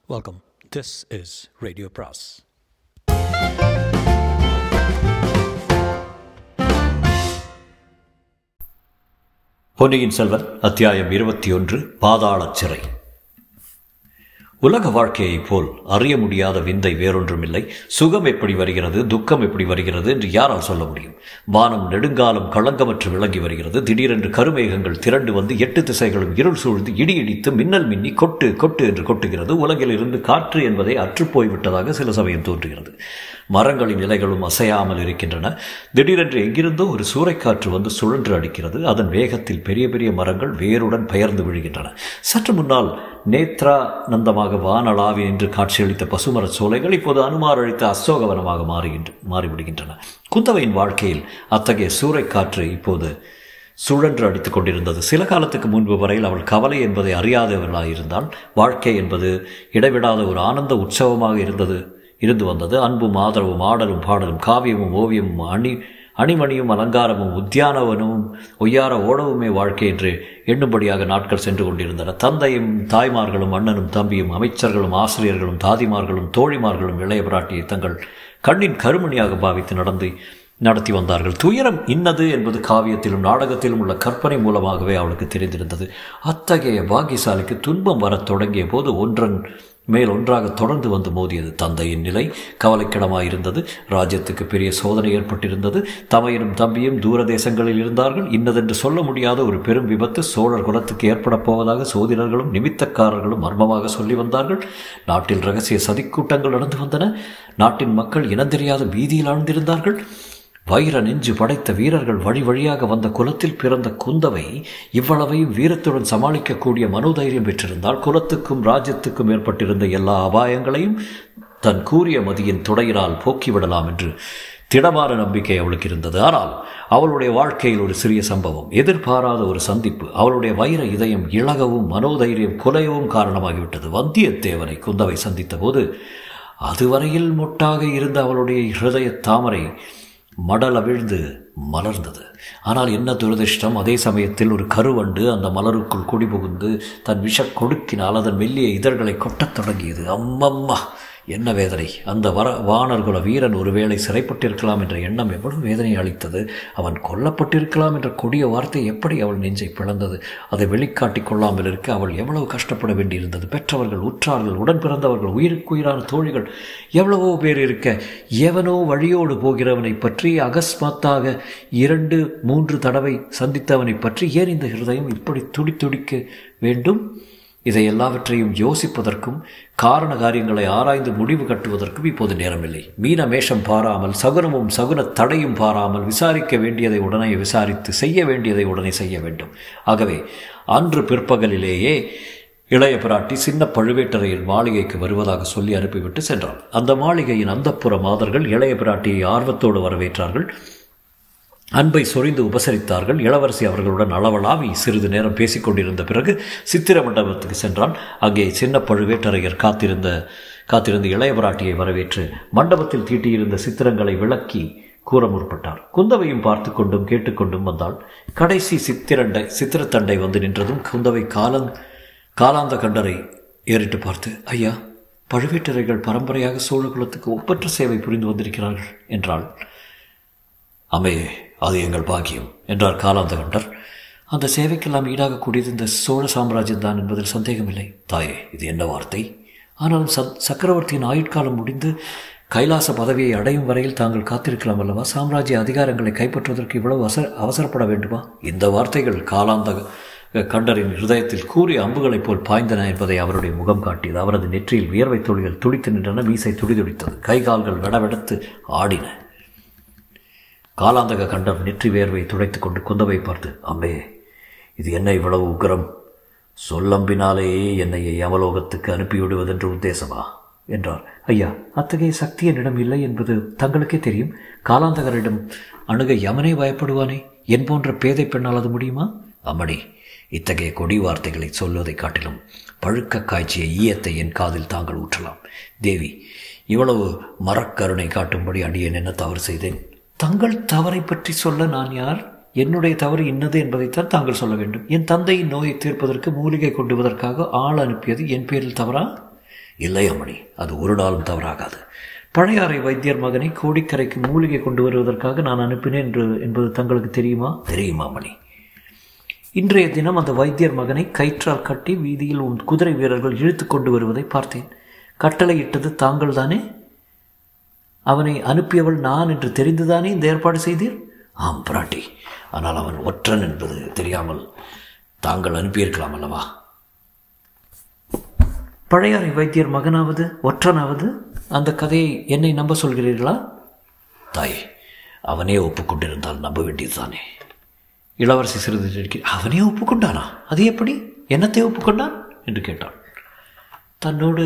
Welcome. This is Radio Pras. பொன்னியின் செல்வன் அத்தியாயம் இருபத்தி ஒன்று பாதாளச் சிறை உலக வாழ்க்கையைப் போல் அறிய முடியாத விந்தை வேறொன்றுமில்லை சுகம் எப்படி வருகிறது துக்கம் எப்படி வருகிறது என்று யாரால் சொல்ல முடியும் வானம் நெடுங்காலம் களங்கமற்று விளங்கி வருகிறது திடீரென்று கருமேகங்கள் திரண்டு வந்து எட்டு திசைகளும் இருள் சூழ்ந்து இடி இடித்து மின்னல் மின்னி கொட்டு கொட்டு என்று கொட்டுகிறது உலகில் இருந்து காற்று என்பதை அற்றுப்போய்விட்டதாக சில சமயம் தோன்றுகிறது மரங்களின் இலைகளும் அசையாமல் இருக்கின்றன திடீரென்று எங்கிருந்தோ ஒரு சூறைக்காற்று வந்து சுழன்று அடிக்கிறது அதன் வேகத்தில் பெரிய பெரிய மரங்கள் வேருடன் பெயர்ந்து விழுகின்றன சற்று முன்னால் நேத்ரானந்தமாக வானளாவி என்று காட்சியளித்த பசுமர சோலைகள் இப்போது அனுமார் அளித்த அசோகவனமாக மாறுகின்ற மாறிவிடுகின்றன குந்தவையின் வாழ்க்கையில் அத்தகைய சூறைக்காற்று இப்போது சுழன்று அடித்துக் கொண்டிருந்தது சில காலத்துக்கு முன்பு வரையில் அவள் கவலை என்பதை அறியாதவர்களாக இருந்தால் வாழ்க்கை என்பது இடைவிடாத ஒரு ஆனந்த உற்சவமாக இருந்தது இருந்து வந்தது அன்பும் ஆதரவும் ஆடலும் பாடலும் காவியமும் ஓவியமும் அணி அணிமணியும் அலங்காரமும் உத்தியானவனும் ஒய்யார ஓடவுமே வாழ்க்கை என்று எண்ணும்படியாக நாட்கள் சென்று கொண்டிருந்தன தந்தையும் தாய்மார்களும் அண்ணனும் தம்பியும் அமைச்சர்களும் ஆசிரியர்களும் தாதிமார்களும் தோழிமார்களும் இளைய பிராட்டியை தங்கள் கண்ணின் கருமணியாக பாவித்து நடந்து நடத்தி வந்தார்கள் துயரம் இன்னது என்பது காவியத்திலும் நாடகத்திலும் உள்ள கற்பனை மூலமாகவே அவளுக்கு தெரிந்திருந்தது அத்தகைய பாக்கியசாலிக்கு துன்பம் வரத் தொடங்கிய போது ஒன்றன் மேல் ஒன்றாக தொடர்ந்து வந்து மோதியது தந்தையின் நிலை கவலைக்கிடமாயிருந்தது ராஜ்யத்துக்கு பெரிய சோதனை ஏற்பட்டிருந்தது தமையனும் தம்பியும் தூர தேசங்களில் இருந்தார்கள் இன்னதென்று சொல்ல முடியாத ஒரு பெரும் விபத்து சோழர் குலத்துக்கு ஏற்பட போவதாக சோதிடர்களும் நிமித்தக்காரர்களும் மர்மமாக சொல்லி வந்தார்கள் நாட்டில் ரகசிய சதிக்கூட்டங்கள் நடந்து வந்தன நாட்டின் மக்கள் இனந்தெரியாத பீதியில் ஆழ்ந்திருந்தார்கள் வைர நெஞ்சு படைத்த வீரர்கள் வழி வழியாக வந்த குலத்தில் பிறந்த குந்தவை இவ்வளவையும் வீரத்துடன் சமாளிக்கக்கூடிய மனோதைரியம் பெற்றிருந்தால் குலத்துக்கும் ராஜ்யத்துக்கும் ஏற்பட்டிருந்த எல்லா அபாயங்களையும் தன் கூறிய மதியின் துடையினால் போக்கிவிடலாம் என்று திடமான நம்பிக்கை அவளுக்கு இருந்தது ஆனால் அவளுடைய வாழ்க்கையில் ஒரு சிறிய சம்பவம் எதிர்பாராத ஒரு சந்திப்பு அவளுடைய வைர இதயம் இழகவும் மனோதைரியம் குலையவும் காரணமாகிவிட்டது வந்தியத்தேவனை குந்தவை சந்தித்த போது அதுவரையில் மொட்டாக இருந்த அவளுடைய ஹிருதய தாமரை மடல் அவிழ்ந்து மலர்ந்தது ஆனால் என்ன துரதிர்ஷ்டம் அதே சமயத்தில் ஒரு கருவண்டு அந்த மலருக்குள் குடிபுகுந்து தன் விஷ கொடுக்கினால் அதன் மெல்லிய இதழ்களை கொட்டத் தொடங்கியது அம்மம்மா என்ன வேதனை அந்த வர வானர்குல வீரன் ஒருவேளை சிறைப்பட்டிருக்கலாம் என்ற எண்ணம் எவ்வளவு வேதனை அளித்தது அவன் கொல்லப்பட்டிருக்கலாம் என்ற கொடிய வார்த்தை எப்படி அவள் நெஞ்சை பிளந்தது அதை வெளிக்காட்டிக் கொள்ளாமல் இருக்க அவள் எவ்வளவு கஷ்டப்பட வேண்டியிருந்தது பெற்றவர்கள் உற்றார்கள் உடன் பிறந்தவர்கள் உயிருக்குயிரான தோழிகள் எவ்வளவோ பேர் இருக்க எவனோ வழியோடு போகிறவனை பற்றி அகஸ்மாத்தாக இரண்டு மூன்று தடவை சந்தித்தவனை பற்றி ஏன் இந்த ஹிருதயம் இப்படி துடி துடிக்க வேண்டும் இதை எல்லாவற்றையும் யோசிப்பதற்கும் காரண காரியங்களை ஆராய்ந்து முடிவு கட்டுவதற்கும் இப்போது நேரமில்லை மீன மேஷம் பாராமல் சகுனமும் சகுன தடையும் பாராமல் விசாரிக்க வேண்டியதை உடனே விசாரித்து செய்ய வேண்டியதை உடனே செய்ய வேண்டும் ஆகவே அன்று பிற்பகலிலேயே இளைய பிராட்டி சின்ன பழுவேட்டரையின் மாளிகைக்கு வருவதாக சொல்லி அனுப்பிவிட்டு சென்றாள் அந்த மாளிகையின் அந்தப்புற மாதர்கள் இளைய பிராட்டியை ஆர்வத்தோடு வரவேற்றார்கள் அன்பை சொரிந்து உபசரித்தார்கள் இளவரசி அவர்களுடன் அளவலாவி சிறிது நேரம் பேசிக்கொண்டிருந்த பிறகு சித்திர மண்டபத்துக்கு சென்றான் அங்கே சின்ன பழுவேட்டரையர் காத்திருந்த காத்திருந்த இளையவராட்டியை வரவேற்று மண்டபத்தில் தீட்டியிருந்த சித்திரங்களை விளக்கி கூற முற்பட்டார் குந்தவையும் பார்த்து கொண்டும் கேட்டுக்கொண்டும் வந்தாள் கடைசி சித்திரண்டை சித்திரத்தண்டை வந்து நின்றதும் குந்தவை காலங் காலாந்த கண்டரை ஏறிட்டு பார்த்து ஐயா பழுவேட்டரைகள் பரம்பரையாக சோழகுலத்துக்கு ஒப்பற்ற சேவை புரிந்து வந்திருக்கிறார்கள் என்றாள் அம்மையே அது எங்கள் பாக்கியம் என்றார் காலாந்த கண்டர் அந்த சேவைக்கெல்லாம் ஈடாகக்கூடியது இந்த சோழ சாம்ராஜ்யம் தான் என்பதில் சந்தேகமில்லை தாயே இது என்ன வார்த்தை ஆனாலும் சத் சக்கரவர்த்தியின் ஆயுட்காலம் முடிந்து கைலாச பதவியை அடையும் வரையில் தாங்கள் காத்திருக்கலாம் அல்லவா சாம்ராஜ்ய அதிகாரங்களை கைப்பற்றுவதற்கு இவ்வளவு அவசர அவசரப்பட வேண்டுமா இந்த வார்த்தைகள் காலாந்த கண்டரின் ஹிருதயத்தில் கூறிய அம்புகளைப் போல் பாய்ந்தன என்பதை அவருடைய முகம் காட்டியது அவரது நெற்றியில் வியர்வை துளிகள் துடித்து நின்றன மீசை துடிதுடித்தது கைகால்கள் வெடவெடுத்து ஆடின காலாந்தக கண்டம் நெற்றி வேர்வை துடைத்து கொண்டு குந்தவை பார்த்து அம்மே இது என்ன இவ்வளவு உக்கரம் சொல்லம்பினாலேயே என்னை யமலோகத்துக்கு அனுப்பிவிடுவதென்று உத்தேசமா என்றார் ஐயா அத்தகைய சக்தி என்னிடம் இல்லை என்பது தங்களுக்கே தெரியும் காலாந்தகரிடம் அணுக யமனே பயப்படுவானே என் போன்ற பேதை பெண்ணால் அது முடியுமா அம்மணி இத்தகைய கொடி வார்த்தைகளை சொல்வதைக் காட்டிலும் பழுக்க காய்ச்சிய ஈயத்தை என் காதில் தாங்கள் ஊற்றலாம் தேவி இவ்வளவு மரக்கருணை காட்டும்படி அடியேன் என்ன தவறு செய்தேன் தங்கள் தவறை பற்றி சொல்ல நான் யார் என்னுடைய தவறு இன்னது என்பதைத்தான் தாங்கள் சொல்ல வேண்டும் என் தந்தையின் நோயை தீர்ப்பதற்கு மூலிகை கொண்டுவதற்காக ஆள் அனுப்பியது என் பேரில் தவறா இல்லை அம்மணி அது ஒரு நாளும் தவறாகாது பழையாறை வைத்தியர் மகனை கோடிக்கரைக்கு மூலிகை கொண்டு வருவதற்காக நான் அனுப்பினேன் என்று என்பது தங்களுக்கு தெரியுமா தெரியுமா அம்மணி இன்றைய தினம் அந்த வைத்தியர் மகனை கயிற்றால் கட்டி வீதியில் உன் குதிரை வீரர்கள் இழுத்து கொண்டு வருவதை பார்த்தேன் கட்டளையிட்டது தாங்கள் தானே அவனை அனுப்பியவள் நான் என்று தெரிந்துதானே இந்த ஏற்பாடு செய்தீர் ஆம் பிராட்டி ஆனால் அவன் ஒற்றன் என்பது தெரியாமல் தாங்கள் அனுப்பியிருக்கலாம் அல்லவா பழையாறை வைத்தியர் மகனாவது ஒற்றனாவது அந்த கதையை என்னை நம்ப சொல்கிறீர்களா தாய் அவனே ஒப்புக்கொண்டிருந்தால் நம்ப வேண்டியதுதானே இளவரசி சிறிது நிற்க அவனே ஒப்புக்கொண்டானா அது எப்படி என்னத்தை ஒப்புக்கொண்டான் என்று கேட்டான் தன்னோடு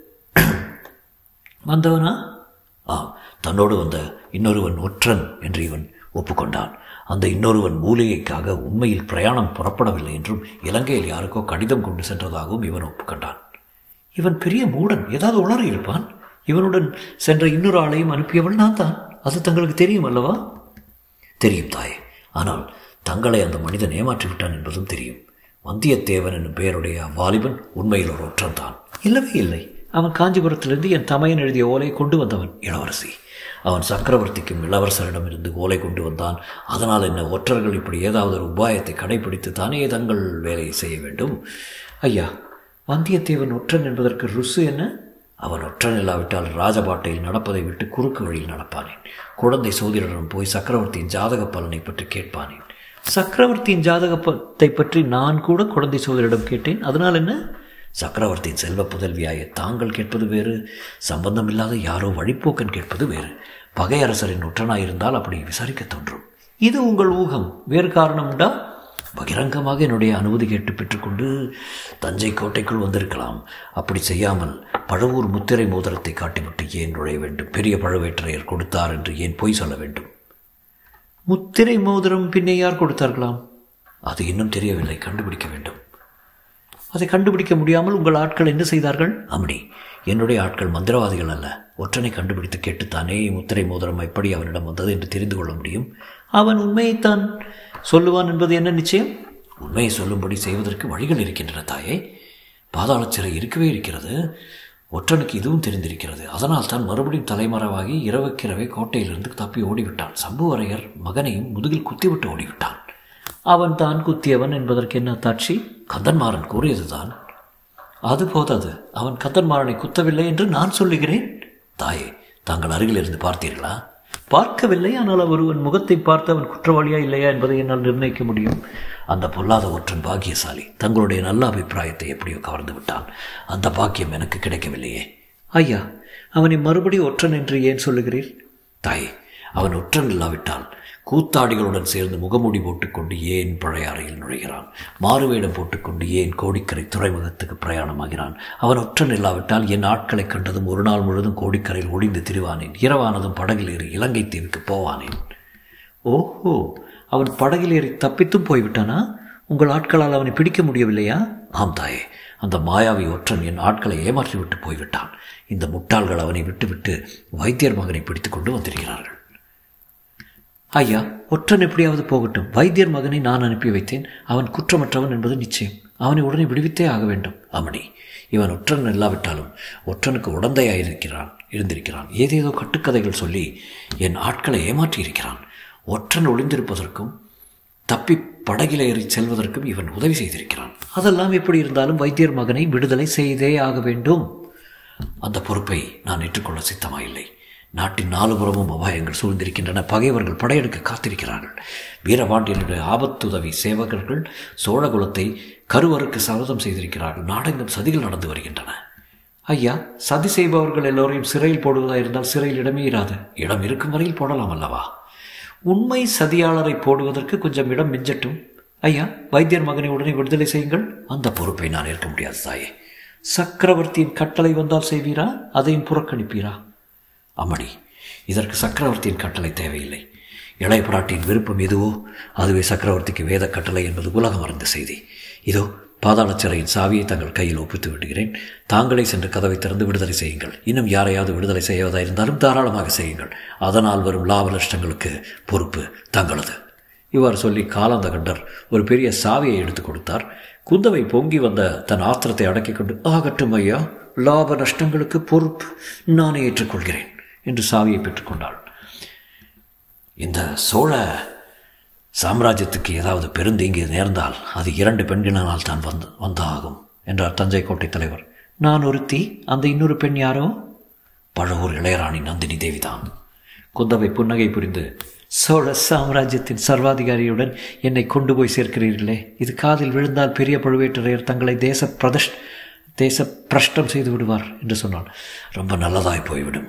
வந்தவனா ஆம் தன்னோடு வந்த இன்னொருவன் ஒற்றன் என்று இவன் ஒப்புக்கொண்டான் அந்த இன்னொருவன் மூலிகைக்காக உண்மையில் பிரயாணம் புறப்படவில்லை என்றும் இலங்கையில் யாருக்கோ கடிதம் கொண்டு சென்றதாகவும் இவன் ஒப்புக்கொண்டான் இவன் பெரிய மூடன் ஏதாவது உளற இருப்பான் இவனுடன் சென்ற இன்னொரு ஆளையும் அனுப்பியவள் நான் தான் அது தங்களுக்கு தெரியும் அல்லவா தெரியும் தாயே ஆனால் தங்களை அந்த மனிதன் ஏமாற்றி விட்டான் என்பதும் தெரியும் வந்தியத்தேவன் என்னும் பெயருடைய வாலிபன் உண்மையில் ஒரு ஒற்றன் தான் இல்லவே இல்லை அவன் காஞ்சிபுரத்திலிருந்து என் தமையன் எழுதிய ஓலை கொண்டு வந்தவன் இளவரசி அவன் சக்கரவர்த்திக்கும் இளவரசரிடமிருந்து ஓலை கொண்டு வந்தான் அதனால் என்ன ஒற்றர்கள் இப்படி ஏதாவது ஒரு உபாயத்தை கடைபிடித்து தானே தங்கள் வேலையை செய்ய வேண்டும் ஐயா வந்தியத்தேவன் ஒற்றன் என்பதற்கு ருசு என்ன அவன் ஒற்றன் இல்லாவிட்டால் ராஜபாட்டையில் நடப்பதை விட்டு குறுக்கு வழியில் நடப்பானேன் குழந்தை சோதிடரிடம் போய் சக்கரவர்த்தியின் ஜாதக பலனை பற்றி கேட்பானேன் சக்கரவர்த்தியின் ஜாதகத்தை பற்றி நான் கூட குழந்தை சோதரிடம் கேட்டேன் அதனால் என்ன சக்கரவர்த்தியின் செல்வ புதல்வியாய தாங்கள் கேட்பது வேறு சம்பந்தம் இல்லாத யாரோ வழிப்போக்கன் கேட்பது வேறு பகையரசரின் ஒற்றனாயிருந்தால் அப்படி விசாரிக்க தோன்றும் இது உங்கள் ஊகம் வேறு காரணம் உண்டா பகிரங்கமாக என்னுடைய அனுமதி கேட்டு பெற்றுக்கொண்டு தஞ்சை கோட்டைக்குள் வந்திருக்கலாம் அப்படி செய்யாமல் பழவூர் முத்திரை மோதிரத்தை காட்டிவிட்டு ஏன் நுழைய வேண்டும் பெரிய பழுவேற்றையர் கொடுத்தார் என்று ஏன் பொய் சொல்ல வேண்டும் முத்திரை மோதிரம் பின்னே யார் கொடுத்தார்களாம் அது இன்னும் தெரியவில்லை கண்டுபிடிக்க வேண்டும் அதை கண்டுபிடிக்க முடியாமல் உங்கள் ஆட்கள் என்ன செய்தார்கள் அம்டி என்னுடைய ஆட்கள் மந்திரவாதிகள் அல்ல ஒற்றனை கண்டுபிடித்து கேட்டுத்தானே முத்திரை மோதிரம் எப்படி அவனிடம் வந்தது என்று தெரிந்து கொள்ள முடியும் அவன் உண்மையைத்தான் சொல்லுவான் என்பது என்ன நிச்சயம் உண்மையை சொல்லும்படி செய்வதற்கு வழிகள் இருக்கின்றன தாயே பாதாள சிறை இருக்கவே இருக்கிறது ஒற்றனுக்கு இதுவும் தெரிந்திருக்கிறது அதனால் தான் மறுபடியும் தலைமறைவாகி இரவுக்கிரவே கோட்டையிலிருந்து தப்பி ஓடிவிட்டான் சம்புவரையர் மகனையும் முதுகில் குத்திவிட்டு ஓடிவிட்டான் அவன் தான் குத்தியவன் என்பதற்கு என்ன தாட்சி கந்தன்மாறன் கூறியதுதான் அது போதாது அவன் கந்தன்மாறனை குத்தவில்லை என்று நான் சொல்லுகிறேன் தாயே தாங்கள் அருகில் இருந்து பார்த்தீர்களா பார்க்கவில்லை ஆனால் ஒருவன் முகத்தை பார்த்து அவன் குற்றவாளியா இல்லையா என்பதை என்னால் நிர்ணயிக்க முடியும் அந்த பொல்லாத ஒற்றன் பாக்கியசாலி தங்களுடைய நல்ல அபிப்பிராயத்தை எப்படியோ கவர்ந்து விட்டான் அந்த பாக்கியம் எனக்கு கிடைக்கவில்லையே ஐயா அவனை மறுபடி ஒற்றன் என்று ஏன் சொல்லுகிறீர் தாய் அவன் ஒற்றன் இல்லாவிட்டால் கூத்தாடிகளுடன் சேர்ந்து முகமூடி போட்டுக்கொண்டு ஏன் பழைய அறையில் நுழைகிறான் மாறுவேடம் போட்டுக்கொண்டு ஏன் கோடிக்கரை துறைமுகத்துக்கு பிரயாணமாகிறான் அவன் ஒற்றன் இல்லாவிட்டால் என் ஆட்களை கண்டதும் ஒரு நாள் முழுவதும் கோடிக்கரையில் ஒளிந்து திரிவானேன் இரவானதும் படகில் ஏறி இலங்கை தீவுக்கு போவானேன் ஓஹோ அவன் படகில் ஏறி தப்பித்தும் போய்விட்டானா உங்கள் ஆட்களால் அவனை பிடிக்க முடியவில்லையா ஆம் தாயே அந்த மாயாவி ஒற்றன் என் ஆட்களை ஏமாற்றி விட்டு போய்விட்டான் இந்த முட்டாள்கள் அவனை விட்டுவிட்டு வைத்தியர் மகனை பிடித்து கொண்டு வந்திருக்கிறார்கள் ஐயா ஒற்றன் எப்படியாவது போகட்டும் வைத்தியர் மகனை நான் அனுப்பி வைத்தேன் அவன் குற்றமற்றவன் என்பது நிச்சயம் அவனை உடனே விடுவித்தே ஆக வேண்டும் அமணி இவன் ஒற்றன் இல்லாவிட்டாலும் ஒற்றனுக்கு உடந்தையாக இருக்கிறான் இருந்திருக்கிறான் ஏதேதோ கட்டுக்கதைகள் சொல்லி என் ஆட்களை ஏமாற்றி இருக்கிறான் ஒற்றன் ஒளிந்திருப்பதற்கும் தப்பி படகில் ஏறி செல்வதற்கும் இவன் உதவி செய்திருக்கிறான் அதெல்லாம் எப்படி இருந்தாலும் வைத்தியர் மகனை விடுதலை செய்தே ஆக வேண்டும் அந்த பொறுப்பை நான் ஏற்றுக்கொள்ள சித்தமாயில்லை நாட்டின் நாலுபுறமும் அபாயங்கள் சூழ்ந்திருக்கின்றன பகைவர்கள் படையெடுக்க காத்திருக்கிறார்கள் வீரபாண்டியனுடைய ஆபத்துதவி சேவகர்கள் சோழகுலத்தை கருவருக்கு சபதம் செய்திருக்கிறார்கள் நாடெங்கும் சதிகள் நடந்து வருகின்றன ஐயா சதி செய்பவர்கள் எல்லோரையும் சிறையில் போடுவதா இருந்தால் சிறையில் இடமே இராது இடம் இருக்கும் வரையில் போடலாம் அல்லவா உண்மை சதியாளரை போடுவதற்கு கொஞ்சம் இடம் மிஞ்சட்டும் ஐயா வைத்தியர் மகனை உடனே விடுதலை செய்யுங்கள் அந்த பொறுப்பை நான் ஏற்க முடியாது தாயே சக்கரவர்த்தியின் கட்டளை வந்தால் செய்வீரா அதையும் புறக்கணிப்பீரா அம்மணி இதற்கு சக்கரவர்த்தியின் கட்டளை தேவையில்லை இளைய பிராட்டியின் விருப்பம் எதுவோ அதுவே சக்கரவர்த்திக்கு வேத கட்டளை என்பது உலகம் அறிந்த செய்தி இதோ பாதாள சிறையின் சாவியை தங்கள் கையில் ஒப்பித்து விடுகிறேன் தாங்களே சென்று கதவை திறந்து விடுதலை செய்யுங்கள் இன்னும் யாரையாவது விடுதலை செய்வதாக இருந்தாலும் தாராளமாக செய்யுங்கள் அதனால் வரும் லாப நஷ்டங்களுக்கு பொறுப்பு தங்களது இவ்வாறு சொல்லி காலாந்த கண்டர் ஒரு பெரிய சாவியை எடுத்து கொடுத்தார் குந்தவை பொங்கி வந்த தன் ஆத்திரத்தை அடக்கிக் கொண்டு ஆகட்டும் ஐயா லாப நஷ்டங்களுக்கு பொறுப்பு நானே ஏற்றுக்கொள்கிறேன் என்று சாவியை பெற்றுக்கொண்டாள் இந்த சோழ சாம்ராஜ்யத்துக்கு ஏதாவது பெருந்தீங்கு நேர்ந்தால் அது இரண்டு பெண்களினால் தான் வந்து வந்தாகும் என்றார் தஞ்சை கோட்டை தலைவர் நான் ஒருத்தி அந்த இன்னொரு பெண் யாரோ பழவூர் இளையராணி நந்தினி தேவிதான் குந்தவை புன்னகை புரிந்து சோழ சாம்ராஜ்யத்தின் சர்வாதிகாரியுடன் என்னை கொண்டு போய் சேர்க்கிறீர்களே இது காதில் விழுந்தால் பெரிய பழுவேட்டரையர் தங்களை தேச பிரதஷ் தேச பிரஷ்டம் செய்து விடுவார் என்று சொன்னான் ரொம்ப நல்லதாய் போய்விடும்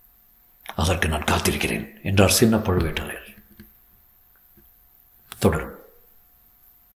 அதற்கு நான் காத்திருக்கிறேன் என்றார் சின்ன பழுவேட்டரையர் தொடரும்